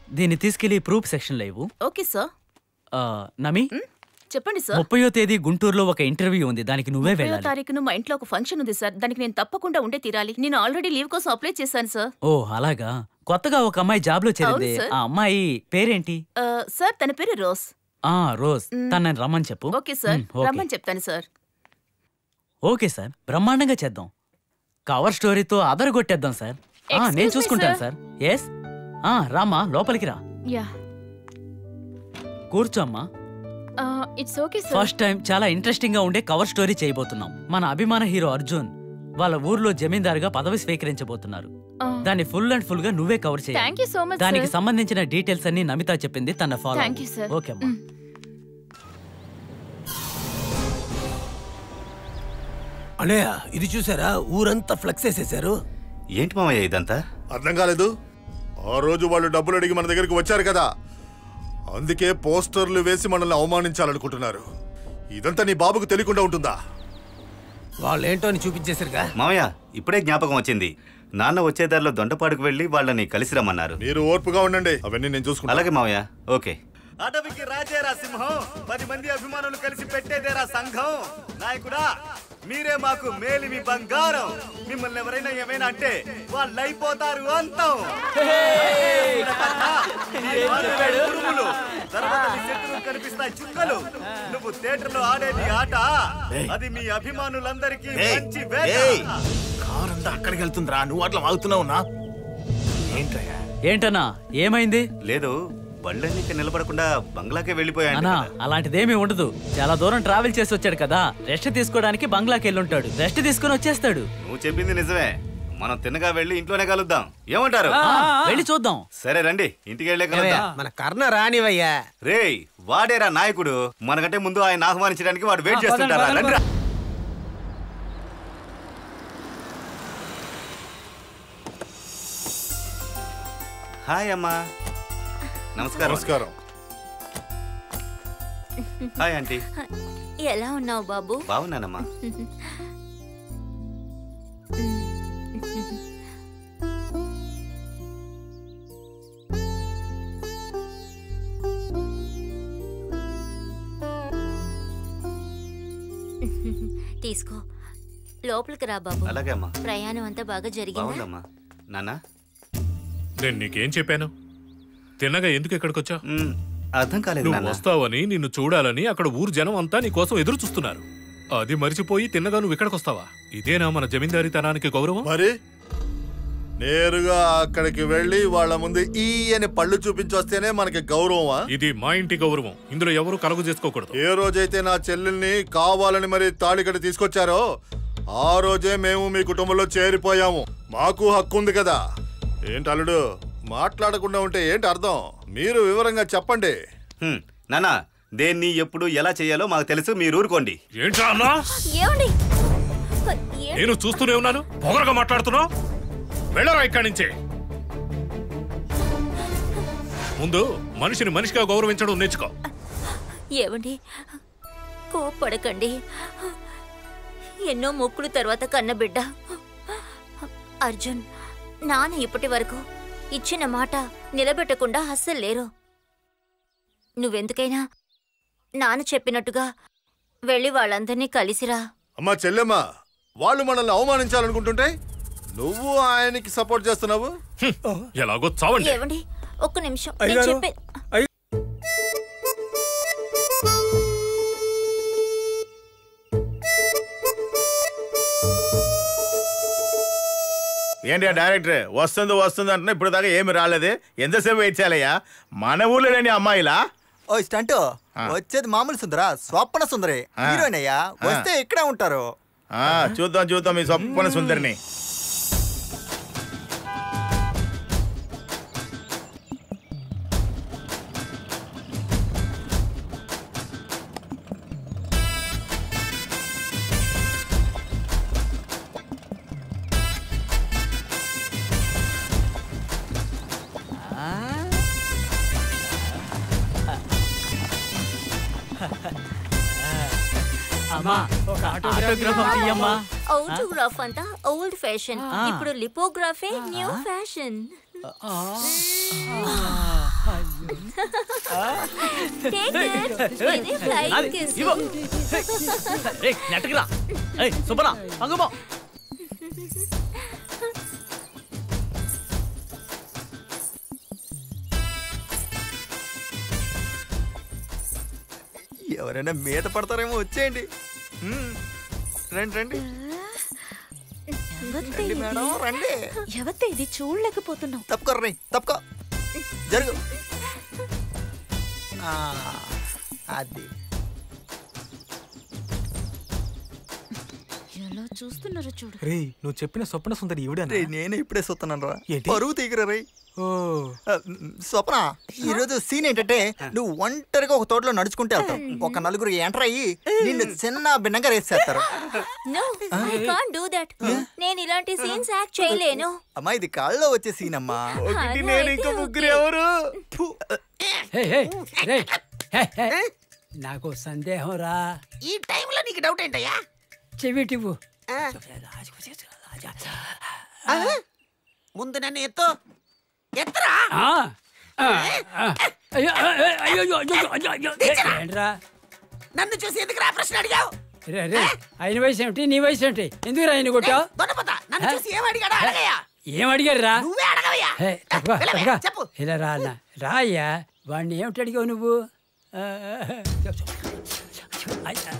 దీన్ని తీసుకెళ్లి proof section లో ఇవ్వు ఓకే సార్ ఆ, నమి చెప్పండి సార్ ముప్పయో తేదీ గుంటూరులో ఒక ఇంటర్వ్యూ ఉంది దానికి నువ్వే ముప్పయో వెళ్ళాలి తారీఖున మా ఇంట్లో ఒక ఫంక్షన్ ఉంది సార్ దానికి నేను తప్పకుండా ఉండే తీరాలి నేను ఆల్రెడీ లీవ్ కోసం అప్లై చేశాను సార్ ఓ అలాగా కొత్తగా ఒక అమ్మాయి జాబ్ లో చేరింది అవును, సార్. ఆ అమ్మాయి పేరేంటి ఆ, సార్ తన పేరు రోజ్ ఆ రోజ్ తనని రమ్మని చెప్పు ఓకే సార్ మ్, ఓకే. రమ్మని చెప్తాను సార్ ఓకే సార్ బ్రహ్మాండంగా చేద్దాం కవర్ స్టోరీతో అదరగొట్టేద్దాం సార్ ఆ, Excuse నేను me, చూసుకుంటాను sir. సార్ ఎస్ రామ్మా లోపలికి రా యా కూర్చోమ్మా it's okay sir first time చాలా ఇంట్రెస్టింగ్ గా ఉండే కవర్ స్టోరీ చేయబోతున్నాం మన అభిమాన హీరో అర్జున్ వాళ్ళ ఊర్లో జమీందారుగా పదవి స్వీకరించబోతున్నారు దాన్ని ఫుల్ అండ్ ఫుల్ గా నువ్వే కవర్ చేయాలి థ్యాంక్ యూ సో మచ్ దానికి సార్ సంబంధించిన డీటెయిల్స్ అన్ని నమిత చెప్పింది తన follow thank you sir okay అమ్మా అన్నయ్య ఇది చూసారా ఊరంతా ఫ్లెక్స్ వేసేసారు ఏంటి మామయ్య ఇదంతా అర్థం కాలేదు ఆ రోజు వాళ్ళు డబ్బులు అడిగి మన దగ్గరికి వచ్చారు కదా అందుకే పోస్టర్లు వేసి మనల్ని అవమానించాలనుకుంటున్నారు ఇదంతా నీ బాబుకు తెలియకుండా ఉంటుందా వాళ్ళేంటో అని చూపించేశారుగా మామయ్య ఇప్పుడే జ్ఞాపకం వచ్చింది నాన్న వచ్చే దారిలో దొండపాడుకు వెళ్ళి వాళ్ళని కలిసి రమ్మన్నారు మీరు ఓర్పుగా ఉండండి అవన్నీ నేను చూసుకుంటా అలాగే మామయ్య ఓకే అడవికి రాజేరా సింహం పది మంది అభిమానులు కలిసి పెట్టేదేరా సంఘం నాయకుడా మీరే మాకు మేలిమి బంగారం మిమ్మల్ని ఎవరైనా ఏమైనా అంటే వాళ్ళు అయిపోతారు అంతం నీ మాటలు ఉరుములు, తర్వాత నీ శత్రువులు కనిపిస్తాయి చుక్కలు నువ్వు థియేటర్ లో ఆడేది ఆట అది మీ అభిమానులందరికీ మంచి వేట కార్ అంతా అక్కడికి వెళ్తుందిరా నువ్వు అట్లా వాగుతున్నావు నా ఏంట్రయ్యా ఏంటన్నా ఏమైంది లేదు బళ్ళన్నీ ఇక్కడ నిలబడకుండా బంగ్లాకే వెళ్ళిపోయాను అన్నా అలాంటిదేమీ ఉండదు చాలా దూరం ట్రావెల్ చేసి వచ్చాడు కదా రెస్ట్ తీసుకోవడానికి బంగ్లాకి వెళ్ళుంటాడు రెస్ట్ తీసుకుని వచ్చేస్తాడు నువ్వు చెప్పింది నిజమే మనం తిన్నగా వెళ్ళి ఇంట్లోనే కలుద్దాం ఏమంటారు ఆ, వెళ్ళి చూద్దాం సరే రండి ఇంటికి వెళ్ళే కలుద్దాం మన కర్ణ రానివయ్యా రేయ్ వాడేరా నాయకుడు మనకంటే ముందు ఆయన ఆహ్వానించడానికి వాడు వెయిట్ చేస్తుంటారా రండిరా. హాయ్ అమ్మా నమస్కారం నమస్కారం హాయ్ ఆంటీ ఎలా ఉన్నావు బాబు బాగున్నానమ్మా తీసుకో లోపలికి రా బాబు అలాగే అమ్మా ప్రయాణం అంతా బాగా జరిగిందా బాగుందమ్మా నాన్న నేను నీకేం చెప్పాను తిన్నగా ఎందుకు ఇక్కడికి వచ్చా మ్, అర్థం కాలేదు నువ్వు నాన్న వస్తావని నిన్ను చూడాలని అక్కడ ఊరు జనం అంతా నీ కోసం ఎదురు చూస్తున్నారు అది మరిచిపోయి తిన్నగా నువ్వు ఇక్కడికి వస్తావా ఇదేనా మన జమీందారీతనానికి గౌరవం మరి నేరుగా అక్కడికి వెళ్ళి వాళ్ళ ముందు ఈ అని పళ్ళు చూపించి వస్తేనే మనకి గౌరవమా ఇది మా ఇంటి గౌరవం ఇందులో ఎవరు కలుగు చేసుకోకూడదు ఏ రోజైతే నా చెల్లెల్ని కావాలని మరి తాళికటి తీసుకొచ్చారో ఆ రోజే మేము మీ కుటుంబంలో చేరిపోయాము మాకు హక్కు ఉంది కదా ఏంటి అల్లుడు మాట్లాడకుండా ఉంటే ఏంటి అర్థం మీరు వివరంగా చెప్పండి హ్మ్, నాన్న దేన్ని ఎప్పుడు ఎలా చేయాలో మాకు తెలుసు మీరు ఊరుకోండి ఏంట్రా అన్నా ఏమండి ఏ- నేను చూస్తూనే ఉన్నాను పొగరగా మాట్లాడుతున్నావు వెళ్ళరా ఇక్కడి నుంచి ముందు మనిషిని మనిషిగా గౌరవించడం నేర్చుకో ఏమండి కోప్పడకండి ఎన్నో మొక్కులు తర్వాత కన్న బిడ్డ అర్జున్ నాన్న ఇప్పటి వరకు ఇచ్చిన మాట నిలబెట్టకుండా అస్సలు లేరు నువ్వెందుకైనా నాన్న చెప్పినట్టుగా వెళ్ళి వాళ్ళందరినీ కలిసిరా అమ్మా చెల్లెమ్మ వాళ్ళు మనల్ని అవమానించాలనుకుంటుంటే నువ్వు ఆయనకి సపోర్ట్ చేస్తున్నావు ఎలాగో చావండి ఏమండి ఒక్క నిమిషం నేను అయ్యగారు, చెప్పే ఏంటి ఆ డైరెక్టర్ వస్తుంది వస్తుంది అంటున్నా ఇప్పుడు దాకా ఏమి రాలేదే ఎంతసేపు వెయిట్ చేయాలయ్యా మన ఊర్లో లేని అమ్మాయిలా ఓ స్టంట్ వచ్చేది మామూలు సుందరా స్వప్న సుందరి ఆ. హీరోయిన్ అయ్యా వస్తే ఇక్కడే ఉంటారు ఆ, చూద్దాం చూద్దాం ఈ సొప్పన సుందరిని అమ్మా ఒక ఆటోగ్రాఫ్ ఒకటి ఇయ్యమ్మా ఆటోగ్రాఫ్ అంతా ఓల్డ్ ఫ్యాషన్ ఆ. ఇప్పుడు లిపోగ్రాఫే న్యూ ఫ్యాషన్ Take it. ఇది flying నాది. kiss. ఇవ్వు. ఏయ్, నెట్టకురా. ఏయ్, సుబ్బరా, అంగుమో. ఎవరైనా మీద పడతారేమో వచ్చేయండి మ్మ్. రండి రండి రండి మేడం రండి ఎవతే ఇది చూడలేకపోతున్నావు తప్పుకో రే తప్పుకో జరుగు ఆ, అది ఎలా చూస్తున్నారో చూడు రే నువ్వు చెప్పిన స్వప్న సుందరి ఈవిడే రే నేనే ఇప్పుడే చూస్తున్నాను రా ఏంటి? పరువు తీగరా రే ఓ ఆ, స్వప్న ఈ రోజు సీన్ ఏంటంటే నువ్వు ఒంటరిగా ఒక తోటలో నడుచుకుంటూ వెళ్తావు ఒక నలుగురు ఎంటర్ అయ్యి నిన్ను చిన్న భిన్నంగా రేసేస్తారు No, I can't do that. నేను ఇలాంటి సీన్స్ యాక్ట్ చేయలేను అమ్మా ఇది కాళ్ళలో వచ్చే సీన్ అమ్మా ఒకటి నేను ఇంకా ముగ్గురు ఎవరు హే, హే, రే, హే, హే. నాకు సందేహం రా ఈ టైంలో నీకు డౌట్ ఏంటయ్యా చెవిటివు ఆ? ముందు నన్ను ఎత్తు ఎత్తరా ఆ, ఆ, ఆ. అయ్యో, అయ్యో, అయ్యో, అయ్యో, అయ్యో, అయ్యో, అయ్యో. దించరా. ఏంట్రా నన్ను చూసి ఎందుకు రా ప్రశ్న అడిగావు రే రే ఆయన వయసు ఏమిటి నీ వయసు ఏంటి ఎందుకు రా ఆయన కొట్టావు దొన్నపోతా నన్ను చూసి ఏం అడిగాడా అడగయ్యా ఏం అడిగారు రా నువ్వే అడగవయ్యా హే, తప్పుకో, వెళ్ళవయ్యా, తప్పుకో. చెప్పు ఇలా రా అన్న రా అయ్యా వాడిని ఏమిటి అడిగావు నువ్వు ఆ, చెప్పు, చెప్పు. అయ్యా.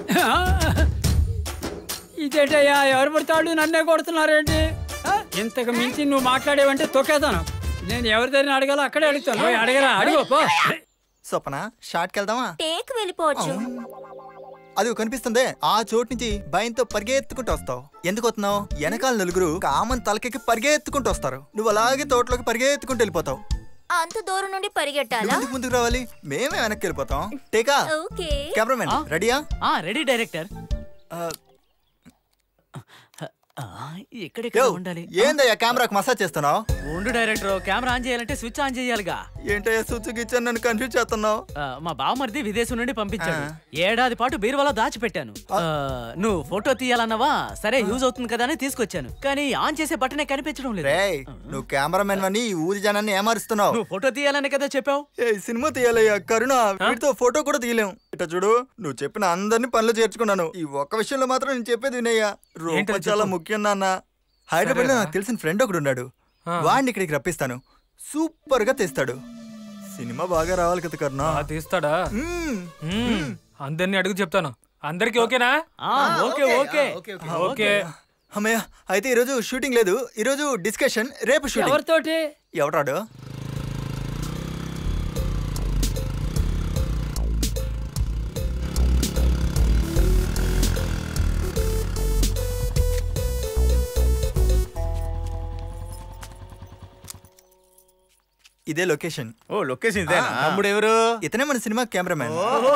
ఇదేంటయ్యా ఎవరు పడతాడు నన్నే కొడుతున్నారేంటి ఆ? ఇంతకు మించి నువ్వు మాట్లాడేవంటే తొక్కేతాను నేను ఎవరి దగ్గర అడగాలో అక్కడే అడుగుతాను ఓయ్, అడగరా అడుగు పో స్వప్న షార్ట్కి వెళ్దామా టేక్ వెళ్ళిపోవచ్చు అది కనిపిస్తుంది ఆ చోటు నుంచి భయంతో పరిగెత్తుకుంటూ వస్తావు ఎందుకు వస్తున్నావు వెనకాల నలుగురు కామన్ తలకెక్కి పరిగెత్తుకుంటూ వస్తారు నువ్వు అలాగే తోటలోకి పరిగెత్తుకుంటూ వెళ్ళిపోతావు అంత దూరం నుండి పరిగెట్టాలా ఎందుకు ముందుకు రావాలి మేమే వెనక్కి వెళ్ళిపోతాం టేకా ఓకే కెమెరామెన్ రెడీయా ఆ రెడీ డైరెక్టర్ ఎక్కడెక్కడ యో, ఉండాలి ఏందయ్యా కెమెరాకి మసాజ్ చేస్తున్నావు ఉండు డైరెక్టర్ కెమెరా ఆన్ చేయాలంటే స్విచ్ ఆన్ చేయాలిగా ఏంటయ్యా స్విచ్ గిచ్చాను నన్ను కన్ఫ్యూజ్ చేస్తున్నావు ఆ, మా బావమరిది విదేశం నుండి పంపించాడు ఏడాది పాటు బీరువాలో దాచిపెట్టాను ఆ, నువ్వు ఫోటో తీయాలన్నావా సరే యూజ్ అవుతుంది కదా అని తీసుకొచ్చాను కానీ ఆన్ చేసే బటనే కనిపించడం లేదు రేయ్ నువ్వు కెమెరామెన్ అని ఈ ఊరి జనాన్ని ఏమారుస్తున్నావు నువ్వు ఫోటో తీయాలని కదా చెప్పావు ఏ సినిమా తీయాలయ్యా కరుణ వీటితో ఫోటో కూడా తీయలేం ఇట చూడు నువ్వు చెప్పిన అందరినీ పనులు చేర్చుకున్నాను ఈ ఒక్క విషయంలో మాత్రం నేను చెప్పేది వినయ్యా రూపం ఏంటది చాలా చెప్పు. ముఖ్యం నాన్న హైదరాబాద్ లో నాకు తెలిసిన ఫ్రెండ్ ఒకడు ఉన్నాడు వాడిని ఇక్కడికి రప్పిస్తాను సూపర్ గా తెస్తాడు సినిమా బాగా రావాలి కదా కరుణ ఆ, తీస్తాడా మ్మ్. అందరినీ అడుగు చెప్తాను అందరికి ఓకేనా ఓకే ఓకే ఓకే అమ్మయ్య అయితే ఈరోజు షూటింగ్ లేదు ఈరోజు డిస్కషన్ రేపు షూటింగ్ ఎవరితోటి ఎవరాడు ఇదే లొకేషన్ ఓ లొకేషన్ ఇదేనా తమ్ముడు ఎవరు ఇతనే మన సినిమా కెమెరామెన్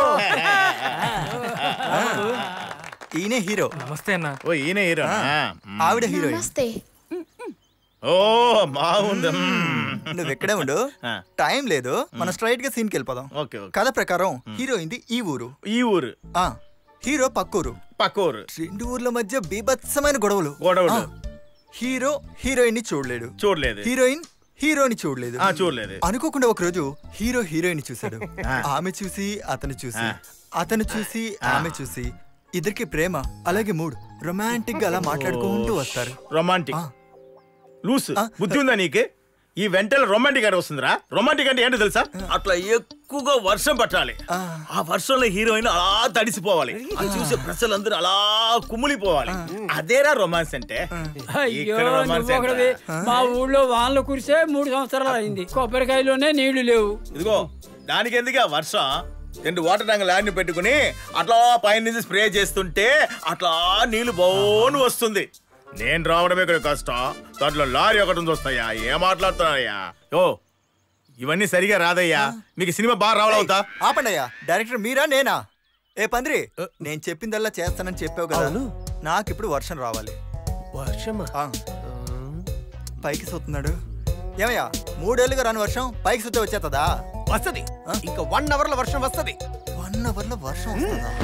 ఈయనే హీరో నమస్తే అన్న ఓ ఈయన హీరో ఆవిడ హీరోయిన్ నమస్తే ఓ బాగుంది నువ్వు ఎక్కడే ఉండు టైం లేదు మనం స్ట్రైట్ గా సీన్ కి వెళ్ళిపోదాం ఓకే ఓకే కథ ప్రకారం హీరోయింది ఈ ఊరు ఈ ఊరు ఆ హీరో పక్కూరు పక్కూరు రెండు ఊర్ల మధ్య బీభత్సమైన గొడవలు గొడవలు. ఆ, హీరో హీరోయిన్ ని చూడలేడు చూడలేదు హీరోయిన్ హీరోని చూడలేదు ఆ, చూడలేదు. అనుకోకుండా ఒక రోజు హీరో హీరోయిన్ చూశాడు ఆమె చూసి అతను చూసి అతను చూసి ఆమె చూసి ఇద్దరికి ప్రేమ అలాగే మూడ్ రొమాంటిక్ గా అలా మాట్లాడుకుంటూ వస్తారు రొమాంటిక్ లూస్ బుద్ధి ఉందా నీకు ఈ వెంటనే రొమాంటిక్ అంటే వస్తుందిరా రొమాంటిక్ అంటే ఏంటో తెలుసా అట్లా ఎక్కువగా వర్షం పట్టాలి ఆ వర్షంలో హీరోయిన్ అలా తడిసిపోవాలి అది చూసే ప్రజలందరూ అలా కుమ్ములిపోవాలి అదేరా రొమాన్స్ అంటే అయ్యో ఇక్కడ romance నువ్వు ఒకడివి. ఏంట్రా? మా ఊళ్ళో వానలు కురిసే మూడు సంవత్సరాలు అయింది కొబ్బరికాయలోనే నీళ్లు లేవు ఇదిగో దానికి ఎందుకు ఆ వర్షం రెండు వాటర్ ట్యాంక్ ల్యాండ్ పెట్టుకుని అట్లా పైన నుంచి స్ప్రే చేస్తుంటే అట్లా నీళ్లు బోను వస్తుంది నేను రావడమే ఇక్కడ కష్టం దాంట్లో లారీ ఒకటి ఉంది వస్తాయా ఏం మాట్లాడుతున్నాయ్యా ఓ ఇవన్నీ సరిగా రాదయ్యా మీకు సినిమా బాగా రావాలవుతా ఆపండి అయ్యా డైరెక్టర్ మీరా నేనా ఏ పందిరి నేను చెప్పిందల్లా చేస్తానని చెప్పావు కదా నాకు ఇప్పుడు వర్షం రావాలి వర్షమా పైకి సూతున్నాడు ఏమయ్యా మూడేళ్ళుగా రాని వర్షం పైకి సుత్తే వచ్చేస్తుందా వస్తది ఇంకా వన్ అవర్ లో వర్షం వస్తది వన్ అవర్ లో వర్షం వస్తుందా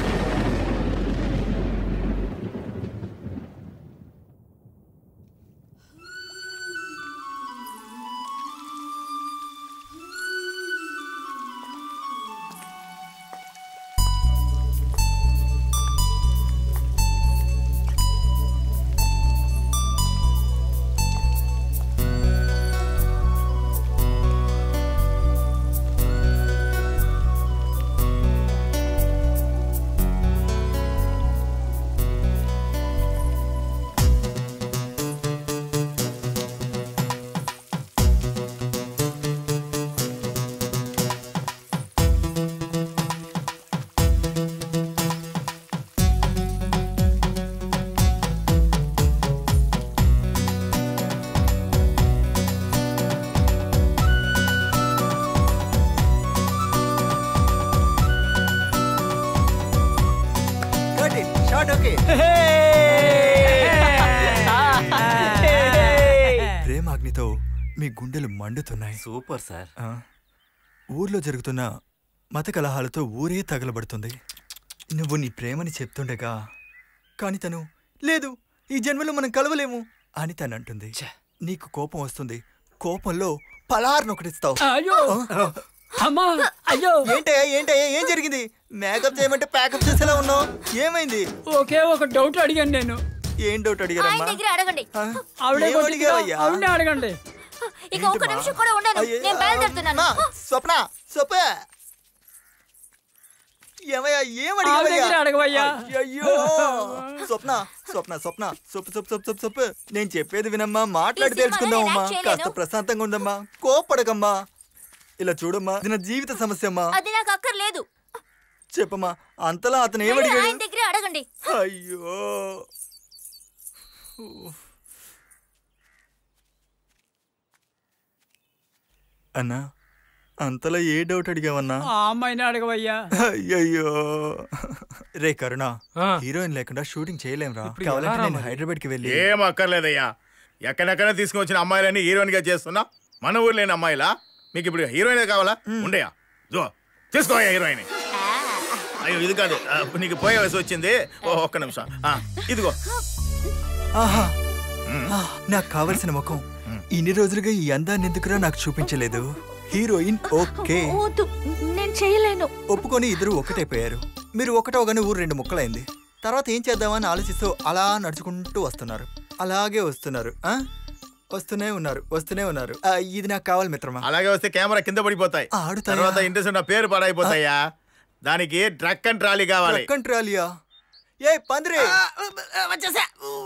ఓకే ప్రేమాగ్నితో మీ గుండెలు మండుతున్నాయి సూపర్ సార్ ఆ, ఊర్లో జరుగుతున్న మత కలహాలతో ఊరే తగలబడుతుంది నువ్వు నీ ప్రేమని చెప్తుండగా కాని తను లేదు ఈ జన్మలో మనం కలవలేము అని తను అంటుంది నీకు కోపం వస్తుంది కోపంలో పలార్నొకటిస్తావు అయ్యో అమ్మా అయ్యో ఏంటయ్యా ఏంటయ్యా ఏం జరిగింది మేకప్ చేయమంటే ప్యాకప్ చేసేలా ఉన్నావు ఏమైంది ఒకే ఒక డౌట్ అడిగాను నేను ఏం డౌట్ ఆయన అడిగారమ్మా దగ్గర అడగండి ఆవిడే ఏం కొట్టిందిగా, అడిగావయ్యా? ఆవిడనే అడగండి ఇక ఒక్క నిమిషం కూడా ఉండను అయ్యో, నేను బయలుదేరుతున్నాను స్వప్న స్వప్న ఏమయ్యా ఏం ఆవిడ అడిగావయ్యా దగ్గర అడగవయ్యా అయ్యో స్వప్న స్వప్న స్వప్న సొప్పు సొప్పు సొప్పు సొప్పు సొప్పు నేను చెప్పేది వినమ్మా మాట్లాడి ఈ సినిమాలో తెలుసుకుందామమ్మా నేను యాక్ట్ కాస్త చేయలేను. ప్రశాంతంగా ఉందమ్మా కోపడకమ్మా ఇలా చూడమ్మా ఇది నా జీవిత సమస్య అమ్మా అది నాకు అక్కర్లేదు చెప్పమ్మా అంతలా అతను వెళ్ళి ఆయన ఏమడిగాడు దగ్గరే అడగండి అయ్యో అన్నా అంతలా ఏ డౌట్ అడిగావన్నా ఆ అమ్మాయిని అడగవయ్యా అయ్యయ్యో రే కరుణ ఆ. హీరోయిన్ లేకుండా షూటింగ్ చేయలేంరా ఇప్పుడు కావాలంటే ఎలా రా నేను మరి? హైదరాబాద్ కి వెళ్ళి ఏం అక్కర్లేదయ్యా ఎక్కడెక్కడ తీసుకొచ్చిన అమ్మాయిలని హీరోయిన్ గా చేస్తున్నా మన ఊరు లేని అమ్మాయిలా మీకు ఇప్పుడు హీరోయిన్ కావాలా ఉండయా జో తీసుకోయా హీరోయిన్ అయ్యో ఇది కాదు ఆ, నీకు పోయే వయసు వచ్చింది ఓ, ఒక్క నిమిషం ఆ, ఇదిగో ఆహా ఆ, నాకు కావలసిన ముఖం ఇన్ని రోజులుగా ఈ అందాన్ని ఎందుకురా నాకు చూపించలేదు హీరోయిన్ ఓకే వద్దు నేను చేయలేను ఒప్పుకొని ఇద్దరు ఒకటైపోయారు మీరు ఒకటవగానే ఊరు రెండు ముక్కలైంది తర్వాత ఏం చేద్దామని ఆలోచిస్తూ అలా నడుచుకుంటూ వస్తున్నారు అలాగే వస్తున్నారు ఆ వస్తూనే ఉన్నారు వస్తూనే ఉన్నారు ఆ, ఇది నాకు కావాలి మిత్రమా అలాగే వస్తే కెమెరా కింద పడిపోతాయి ఆడుతాయా? తర్వాత ఇంట్రెస్ట్ నా పేరు పాడైపోతాయ్యా దానికి ట్రక్ అండ్ ట్రాలీ కావాలి ట్రక్ అండ్ ట్రాలీయా ఏ పందిరే వచ్చేసా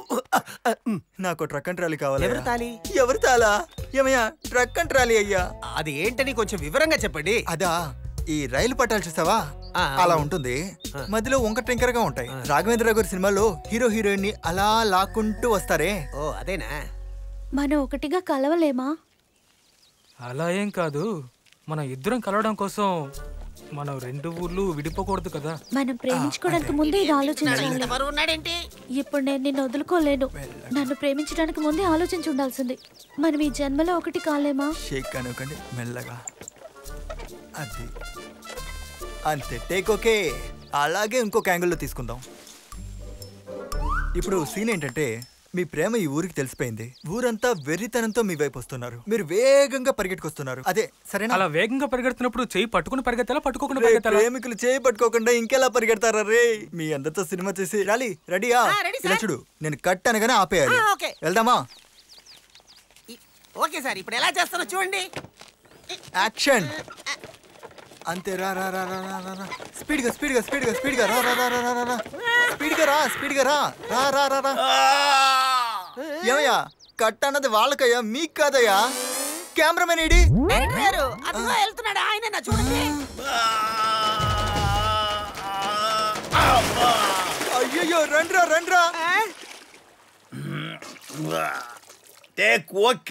నాకు ట్రక్ అండ్ ట్రాలీ కావాలి ఎవరు తాలి ఎవరు తాలా ఏమయ్యా ట్రక్ అండ్ ట్రాలీ అయ్యా అది ఏంటని కొంచెం వివరంగా చెప్పండి అదా ఈ రైలు పట్టాలు చూసావా ఆ, అలా ఉంటుంది మధ్యలో వంక టెంకరగా ఉంటాయి రాఘవేంద్ర గారి సినిమాలో హీరో హీరోయిన్ ని అలా లాక్కుంటూ వస్తారే ఓ అదేనా మనం ఒకటిగా కలవలేమా అలా ఏం కాదు మన ఇద్దరం కలవడం కోసం మనం రెండు ఊర్లు విడిపోకూడదు కదా మనం ప్రేమించుకోవడానికి ముందే ఇది ఆలోచించాలి ఎవరు ఉన్నాడేంటి ఇప్పుడు నేను నిన్ను వదులుకోలేను నన్ను ప్రేమించడానికి ముందే ఆలోచించి ఉండాల్సింది మనం ఈ జన్మలో ఒకటి కాలేమా షేక్ అనుకోండి మెల్లగా అది అంతే టేక్ ఓకే అలాగే ఇంకొక యాంగిల్లో తీసుకుందాం ఇప్పుడు సీన్ ఏంటంటే మీ ప్రేమ ఈ ఊరికి తెలిసిపోయింది ఊరంతా వెర్రితనంతో మీ వైపు వస్తున్నారు మీరు వేగంగా పరిగెట్టుకొస్తున్నారు అదే సరేనా అలా వేగంగా పరిగెడుతున్నప్పుడు చెయ్యి పట్టుకుని పరిగెత్తాలా పట్టుకోకుండా రే, పరిగెత్తాలా ప్రేమికులు చేయి పట్టుకోకుండా ఇంకెలా పరిగెడతారా రే మీ అందరితో సినిమా చేసి రాలి రెడీయా ఆ, రెడీ ఇలా సార్. చూడు నేను కట్ అనగానే ఆపేయాలి ఆ, ఓకే. వెళ్దామా ఓకే సార్ ఇప్పుడు ఎలా చేస్తారో చూడండి యాక్షన్ అంతే రా రా రా రా రా రా రా స్పీడ్గా స్పీడ్గా స్పీడ్గా స్పీడ్గా రా రా రా రా రా రా రా స్పీడ్గా రా స్పీడ్గా రా రా రా రా రా ఏమయ్యా కట్ అన్నది వాళ్ళకయ్యా మీకు కాదయ్యా కెమెరామెన్ ఏడి డైరెక్టర్ గారు అదిగో వెళ్తున్నాడు ఆయన నా చూడండి అయ్యయ్యో రండ్రా రండ్రా టేక్ ఓకే